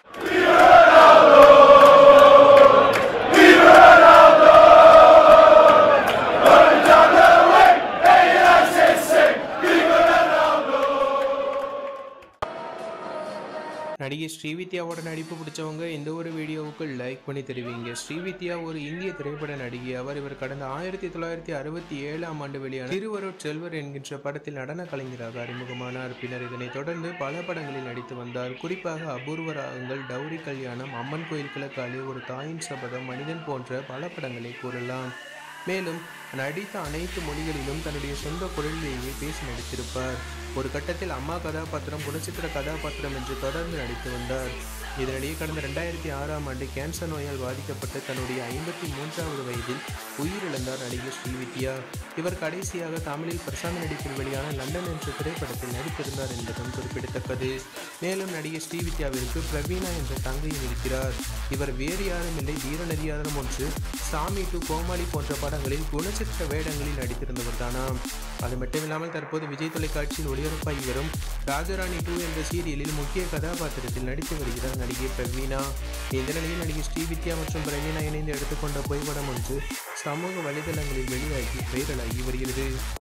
நடிகை ஸ்ரீவித்யாவோட நடிப்பு பிடிச்சவங்க இந்த ஒரு வீடியோவுக்கு லைக் பண்ணி தெரிவிங்க ஸ்ரீவித்யா ஒரு இந்திய திரைப்பட நடிகை அவர் இவர் கடந்த ஆயிரத்தி தொள்ளாயிரத்தி அறுபத்தி ஏழாம் ஆண்டு வெளியான திருவருட் செல்வர் என்கின்ற படத்தில் நடன கலைஞராக அறிமுகமானார் பின்னர் இதனைத் தொடர்ந்து பல படங்களில் நடித்து வந்தார் குறிப்பாக அபூர்வ ராகங்கள் டௌரி கல்யாணம் அம்மன் கோயில் கிழக்காலே ஒரு தாயின் சபதம் மனிதன் போன்ற பல படங்களை கூறலாம் மேலும் நடித்த அனைத்து மொழிகளிலும் தன்னுடைய சொந்த குரலிலேயே பேசி நடித்திருப்பார் ஒரு கட்டத்தில் அம்மா கதாபாத்திரம் குணச்சித்திர கதாபாத்திரம் என்று தொடர்ந்து நடித்து வந்தார் இதனிடையே கடந்த ரெண்டாயிரத்தி ஆறாம் ஆண்டு கேன்சர் நோயால் பாதிக்கப்பட்டு தன்னுடைய ஐம்பத்தி மூன்றாவது வயதில் உயிரிழந்தார் நடிகை ஸ்ரீவித்யா இவர் கடைசியாக தமிழில் பிரசாந்த் நடிப்பில் வெளியான லண்டன் என்ற திரைப்படத்தில் நடித்திருந்தார் என்பதும் குறிப்பிடத்தக்கது மேலும் நடிகை ஸ்ரீவித்யாவிற்கு பிரவீனா என்ற தங்கையும் இருக்கிறார் இவர் வேறு யாரும் இல்லை வீரநதியாரம் ஒன்று சாமி டு கோமாளி போன்ற படங்களில் குணச்சித்திர வேடங்களில் நடித்திருந்தவர் தானாம் அது மட்டுமில்லாமல் தற்போது விஜய் தொலைக்காட்சியில் ஒளிபரப்பாகி வரும் ராஜராணி டூ என்ற சீரியலில் முக்கிய கதாபாத்திரத்தில் நடித்து வருகிறார் நடிகை பிரவீனா இந்த நிலையில் நடிகை ஸ்ரீவித்யா மற்றும் பிரவீனா இணைந்து எடுத்துக்கொண்ட புகைப்படம் ஒன்று சமூக வலைதளங்களில் வெளியாகி வைரலாகி வருகிறது